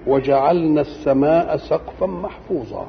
وجعلنا السماء سقفا محفوظا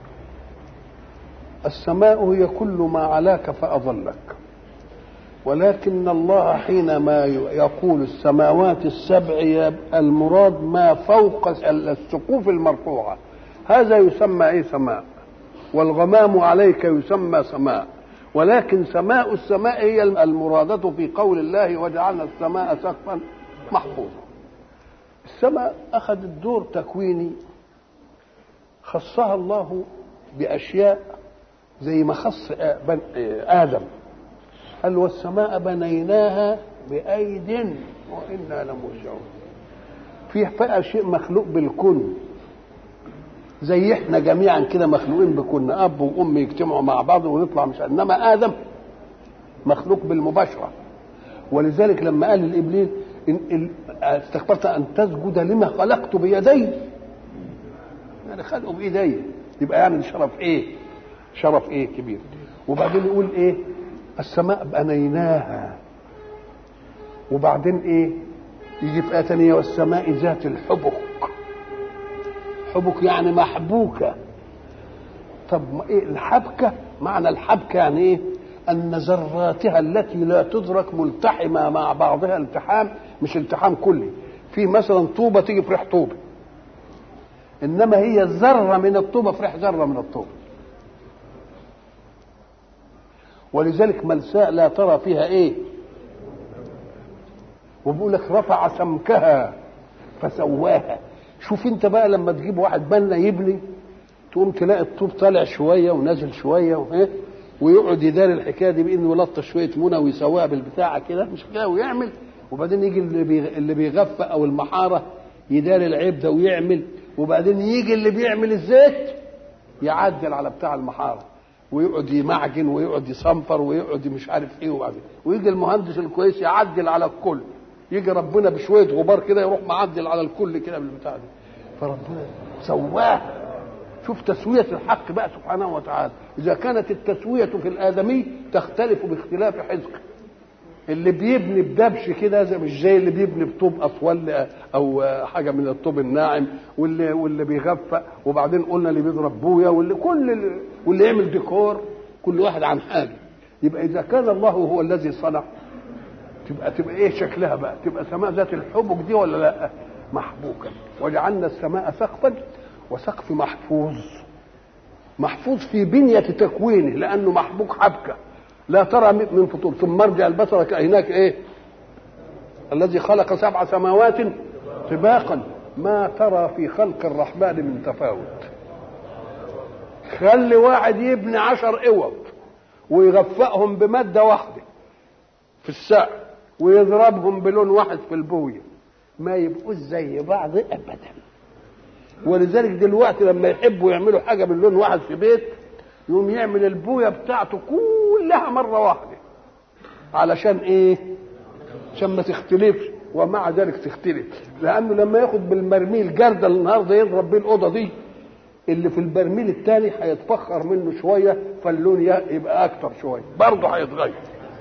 السماء هي كل ما علاك فأظلك ولكن الله حينما يقول السماوات السبع المراد ما فوق السقوف المرفوعة هذا يسمى ايه سماء والغمام عليك يسمى سماء ولكن سماء السماء هي المرادة في قول الله وجعلنا السماء سقفا محفوظا السماء أخذت دور تكويني خصها الله بأشياء زي ما خص آدم قال والسماء بنيناها بأيد وإنا لموسعون في بقى شيء مخلوق بالكن زي احنا جميعا كده مخلوقين بكن اب وام يجتمعوا مع بعض ونطلع مش انما ادم مخلوق بالمباشره ولذلك لما قال لابليس إن استكبرت ان تسجد لما خلقت بيدي يعني خلقه بايدي يبقى يعني شرف ايه شرف ايه كبير وبعدين يقول ايه السماء بنيناها وبعدين ايه يجي في آية تانية والسماء ذات الحبك حبك يعني محبوكة طب ايه الحبكة معنى الحبكة يعني ايه أن ذراتها التي لا تدرك ملتحمة مع بعضها التحام مش التحام كلي في مثلا طوبة تيجي في ريح طوبة إنما هي ذرة من الطوبة في ريح ذرة من الطوبة ولذلك ملساء لا ترى فيها ايه وبيقول لك رفع سمكها فسواها شوف انت بقى لما تجيب واحد بنا يبني تقوم تلاقي الطوب طالع شويه ونازل شويه وايه ويقعد يداري الحكايه دي بانه يلطش شويه منى ويسواها بالبتاعه كده مش كده ويعمل وبعدين يجي اللي بي اللي بيغفى او المحاره يداري العيب ده ويعمل وبعدين يجي اللي بيعمل الزيت يعدل على بتاع المحاره ويقعد يمعجن ويقعد يصنفر ويقعد مش عارف ايه وبعدين ويجي المهندس الكويس يعدل على الكل يجي ربنا بشويه غبار كده يروح معدل على الكل كده بالبتاع دي فربنا سواه شوف تسوية الحق بقى سبحانه وتعالى إذا كانت التسوية في الآدمي تختلف باختلاف حزق اللي بيبني بدبش كده زي مش زي اللي بيبني بطوب اطول او حاجه من الطوب الناعم واللي واللي بيغفى وبعدين قلنا اللي بيضرب بويا واللي كل اللي واللي يعمل ديكور كل واحد عن حاجه يبقى اذا كان الله هو الذي صنع تبقى تبقى ايه شكلها بقى تبقى سماء ذات الحبك دي ولا لا محبوكا وجعلنا السماء سقفا وسقف محفوظ محفوظ في بنية تكوينه لأنه محبوك حبكة لا ترى من فطور ثم ارجع البصر كأيناك ايه الذي خلق سبع سماوات طباقا ما ترى في خلق الرحمن من تفاوت خلي واحد يبني عشر اوض ويغفأهم بمادة واحدة في السقف ويضربهم بلون واحد في البوية ما يبقوش زي بعض ابدا ولذلك دلوقتي لما يحبوا يعملوا حاجه باللون واحد في بيت يقوم يعمل البويه بتاعته كلها مره واحده علشان ايه عشان ما تختلفش ومع ذلك تختلف لانه لما ياخد بالبرميل جردل النهارده يضرب بيه الاوضه دي اللي في البرميل الثاني هيتفخر منه شويه فاللون يبقى اكتر شويه برضه هيتغير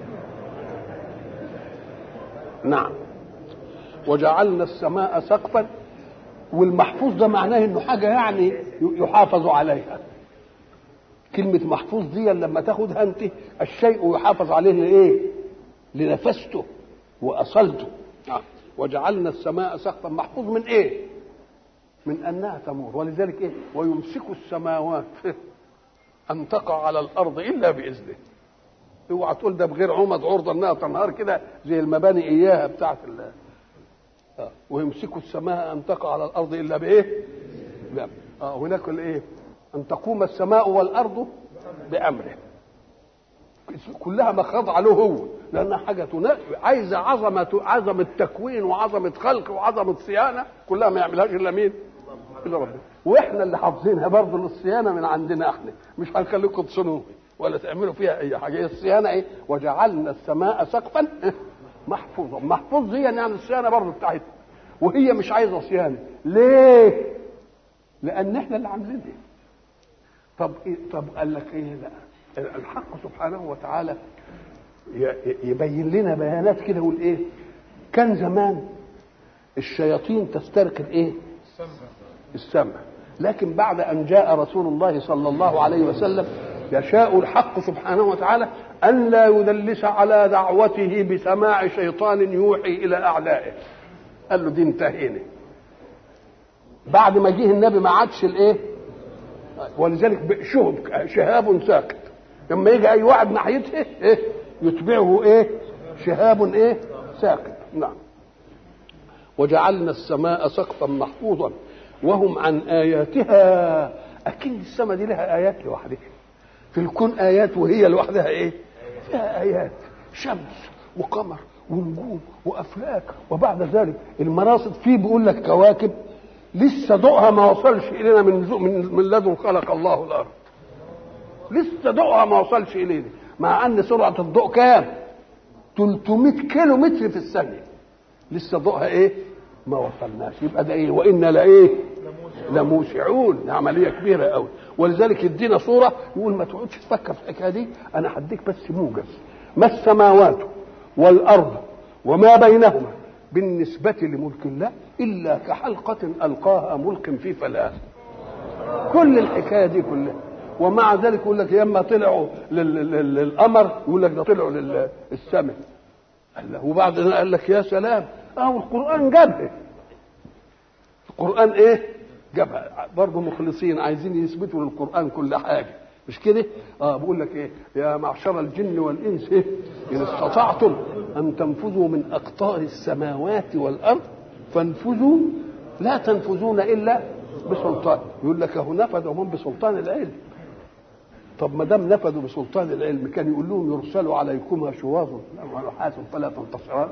نعم وجعلنا السماء سقفا والمحفوظ ده معناه انه حاجه يعني يحافظ عليها كلمة محفوظ دي لما تاخدها انت الشيء يحافظ عليه لايه؟ لنفسته واصلته آه. وجعلنا السماء سقفا محفوظ من ايه؟ من انها تمور ولذلك ايه؟ ويمسك السماوات ان تقع على الارض الا باذنه اوعى تقول ده بغير عمد عرضه انها تنهار كده زي المباني اياها بتاعت الله آه. ويمسك السماء ان تقع على الارض الا بايه؟ لا آه هناك الايه؟ ان تقوم السماء والارض بامره كلها مخاضعه له هو لانها حاجه تنا... عايزه عظمه عظمه تكوين وعظمه خلق وعظمه صيانه كلها ما يعملهاش الا مين؟ الا ربنا واحنا اللي حافظينها برضه للصيانه من عندنا احنا مش هنخليكم تصنوها ولا تعملوا فيها اي حاجه الصيانه ايه؟ وجعلنا السماء سقفا محفوظا محفوظ هي يعني الصيانه برضه بتاعتها وهي مش عايزه صيانه ليه؟ لان احنا اللي عاملينها طب إيه طب قال لك ايه لا الحق سبحانه وتعالى يبين لنا بيانات كده يقول ايه كان زمان الشياطين تستركب ايه السمع لكن بعد ان جاء رسول الله صلى الله عليه وسلم يشاء الحق سبحانه وتعالى ان لا يدلس على دعوته بسماع شيطان يوحي الى اعدائه قال له دي انتهينا بعد ما جه النبي ما عادش الايه ولذلك شهب شهاب ساكت لما يجي اي واحد ناحيته ايه يتبعه ايه شهاب ايه ساكت نعم وجعلنا السماء سقفا محفوظا وهم عن اياتها اكيد السماء دي لها ايات لوحدها في الكون ايات وهي لوحدها ايه فيها ايات شمس وقمر ونجوم وافلاك وبعد ذلك المراصد فيه بيقول لك كواكب لسه ضوءها ما وصلش الينا من من, من لدن خلق الله الارض لسه ضوءها ما وصلش الينا مع ان سرعه الضوء كام 300 كيلو متر في الثانيه لسه ضوءها ايه ما وصلناش يبقى ده ايه وانا لايه لموسعون دي عمليه كبيره قوي ولذلك يدينا صوره يقول ما تقعدش تفكر في الحكايه دي انا هديك بس موجز ما السماوات والارض وما بينهما بالنسبة لملك الله إلا كحلقة ألقاها ملك في فلاة كل الحكاية دي كلها ومع ذلك يقول لك ياما طلعوا للقمر يقول لك ده طلعوا للسماء وبعد قال لك يا سلام اه القرآن جابها القرآن ايه جابها برضه مخلصين عايزين يثبتوا للقرآن كل حاجة مش كده؟ اه بقول لك ايه؟ يا معشر الجن والانس ايه؟ ان استطعتم ان تنفذوا من اقطار السماوات والارض فانفذوا لا تنفذون الا بسلطان يقول لك اهو نفذوا هم بسلطان العلم طب ما دام نفذوا بسلطان العلم كان يقول لهم يرسلوا عليكما شواظ ونحاس فلا تنتصران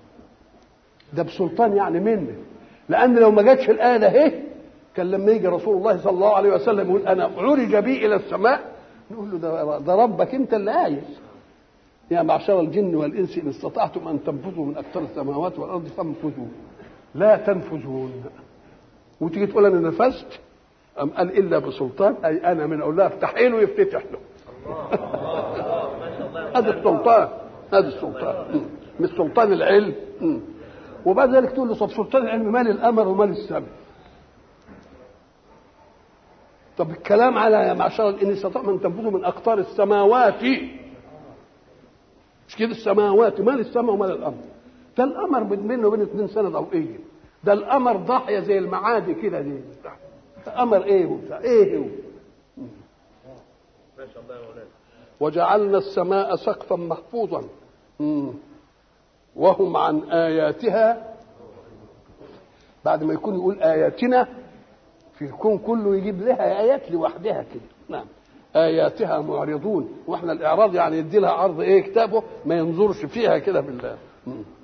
ده بسلطان يعني منه لان لو ما جاتش الايه ده ايه كان لما يجي رسول الله صلى الله عليه وسلم يقول انا عرج بي الى السماء نقول له ده, ده ربك انت اللي عايز يا معشر الجن والانس ان استطعتم ان تنفذوا من اكثر السماوات والارض فانفذوا لا تنفذون وتيجي تقول انا نفذت ام قال الا بسلطان اي انا من اقول لها افتحي له يفتتح له هذا السلطان هذا السلطان مش سلطان العلم وبعد ذلك تقول له طب سلطان العلم مال الامر ومال السبب طب الكلام على يا معشر ان استطعتم ان تنفذوا من اقطار السماوات مش كده السماوات مال السماء ومال الامر ده القمر بينه وبين اثنين سنه ضوئيه ده القمر ضاحيه زي المعادي كده دي قمر ايه وبتاع ايه هو ما شاء الله يا مولانا وجعلنا السماء سقفا محفوظا مم. وهم عن اياتها بعد ما يكون يقول اياتنا في الكون كله يجيب لها ايات لوحدها كده نعم اياتها معرضون واحنا الاعراض يعني يدي لها عرض ايه كتابه ما ينظرش فيها كده بالله مم.